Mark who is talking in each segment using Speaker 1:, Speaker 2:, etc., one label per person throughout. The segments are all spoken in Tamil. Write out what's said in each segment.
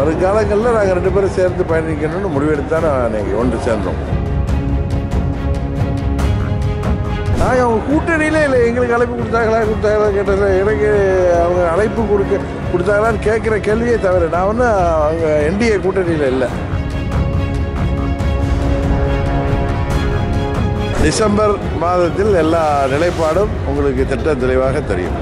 Speaker 1: வருங்காலங்களில் நாங்கள் ரெண்டு பேரும் சேர்ந்து பயணிக்கணும்னு முடிவெடுத்து தான் அன்னைக்கு ஒன்று சேர்ந்தோம் நாங்கள் அவங்க கூட்டணியிலே இல்லை எங்களுக்கு அழைப்பு கொடுத்தாங்களா கொடுத்தாங்களா கேட்டதில்ல எனக்கு அவங்க அழைப்பு கொடுக்க கொடுத்தாங்களான்னு கேட்குற கேள்வியே தவிர நான் ஒன்றும் அவங்க என்டிஏ கூட்டணியில் இல்லை டிசம்பர் மாதத்தில் எல்லா நிலைப்பாடும் உங்களுக்கு திட்ட தெளிவாக தெரியும்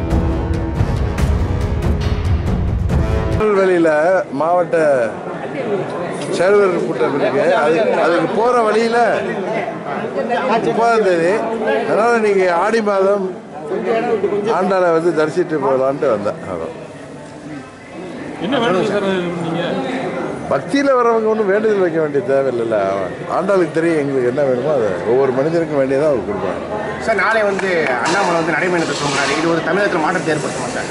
Speaker 1: திருநெல்வேலியில் மாவட்ட செயல்வர்கள் கூட்டம் இருக்கு அது அதுக்கு போகிற வழியில் முப்பதாம் தேதி அதனால் நீங்கள் ஆடி மாதம் ஆண்டாளை வந்து தரிசிட்டு போகலான்ட்டு வந்தேன் அதான்
Speaker 2: என்ன வேணும் சார் நீங்க
Speaker 1: பக்தியில் வரவங்க ஒன்றும் வேண்டுதல் வைக்க வேண்டிய தேவையில்லைல்ல ஆண்டாளுக்கு தெரியும் எங்களுக்கு என்ன வேணுமோ அதை ஒவ்வொரு மனிதனுக்கும் வேண்டியதாக அவர் கொடுப்பாங்க
Speaker 3: சார் நாளை வந்து அண்ணாமலை வந்து நடைபயணத்தை சொல்கிறாரு இது ஒரு தமிழகத்தில் மாற்றத்தை ஏற்படுத்துமா சார்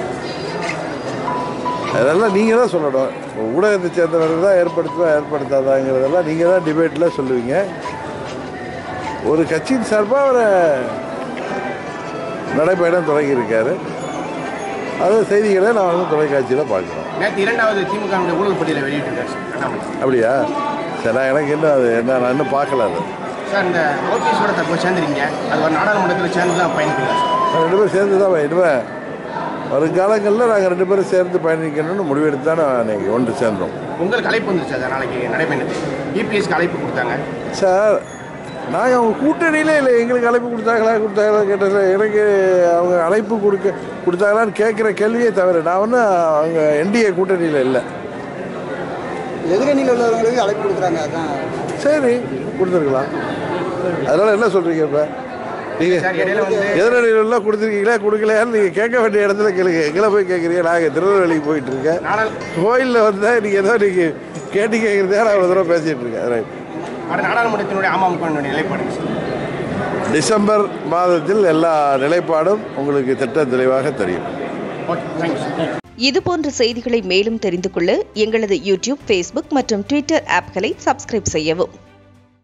Speaker 1: அதெல்லாம் நீங்கள் தான் சொல்லணும் ஊடகத்தை சேர்ந்தவர்கள் தான் ஏற்படுத்துவா ஏற்படுத்தாதாங்கிறதெல்லாம் நீங்கள் தான் டிபேட்டில் சொல்லுவீங்க ஒரு கட்சியின் சார்பாக அவரை நடைபயணம் தொடங்கியிருக்காரு அது செய்திகளை நான் வந்து தொலைக்காட்சியில் பார்க்குறோம்
Speaker 3: நேற்று இரண்டாவது திமுக வுடைய ஊழல் பட்டியலை வெளியிட்டிருக்காரு சார் அண்ணாமலை
Speaker 1: அப்படியா சரி நான் எனக்கு இன்னும் அது என்ன நான் இன்னும் பார்க்கல அது
Speaker 3: சார் இந்த ஓபிஎஸோட தப்பு சேர்ந்துருக்கீங்க அது ஒரு நாடாளுமன்றத்தில் சேர்ந்து தான் பயணிக்கிறீங்க சார்
Speaker 1: நாங்கள் ரெண்டு பேரும் சேர்ந்து தான் இனிமேல் வருங்காலங்களில் நாங்கள் ரெண்டு பேரும் சேர்ந்து பயணிக்கணும்னு முடிவெடுத்து தான் அன்னைக்கு ஒன்று சேர்ந்தோம்
Speaker 3: உங்களுக்கு அழைப்பு வந்துருச்சு சார் நாளைக்கு நடைபயணத்துக்கு இபிஎஸ்க்கு அழைப்பு கொடுத்தாங்க
Speaker 1: சார் நாங்கள் அவங்க கூட்டணியிலே இல்லை எங்களுக்கு அழைப்பு கொடுத்தாங்களா கொடுத்தாங்களா கேட்டதில்ல எனக்கு அவங்க அழைப்பு கொடுக்க கொடுத்தாங்களான்னு கேட்குற கேள்வியே தவிர நான் ஒன்றும் அவங்க என்டிஏ கூட்டணியில் இல்லை
Speaker 4: எதிரணியில் உள்ளவங்களுக்கு அழைப்பு கொடுக்குறாங்க அதான்
Speaker 1: சரி கொடுத்துருக்கலாம் அதனால் என்ன சொல்கிறீங்க இப்போ நீங்கள்
Speaker 3: சார் இடையில வந்து
Speaker 1: எதிரணியிலாம் கொடுத்துருக்கீங்களா கொடுக்கலையான்னு நீங்கள் கேட்க வேண்டிய இடத்துல கேளுங்க எங்களை போய் கேட்குறீங்க நாங்கள் திருநெல்வேலிக்கு போயிட்டு இருக்கேன்
Speaker 3: நாடாள்
Speaker 1: கோயிலில் வந்தால் நீங்கள் ஏதோ நீங்கள் கேட்டு கேட்குறதே நான் ஒரு தடவை பேசிகிட்டு இருக்கேன் ரைட்
Speaker 3: வர நாடாளுமன்றத்தினுடைய அமமுகவினுடைய நிலைப்பாடு சார்
Speaker 1: டிசம்பர் மாதத்தில் எல்லா நிலைப்பாடும் உங்களுக்கு திட்ட தெளிவாக தெரியும்
Speaker 3: ஓகே தேங்க்யூ சார்
Speaker 5: இதுபோன்ற செய்திகளை மேலும் தெரிந்து கொள்ள எங்களது யூடியூப் ஃபேஸ்புக் மற்றும் ட்விட்டர் ஆப்களை சப்ஸ்கிரைப் செய்யவும்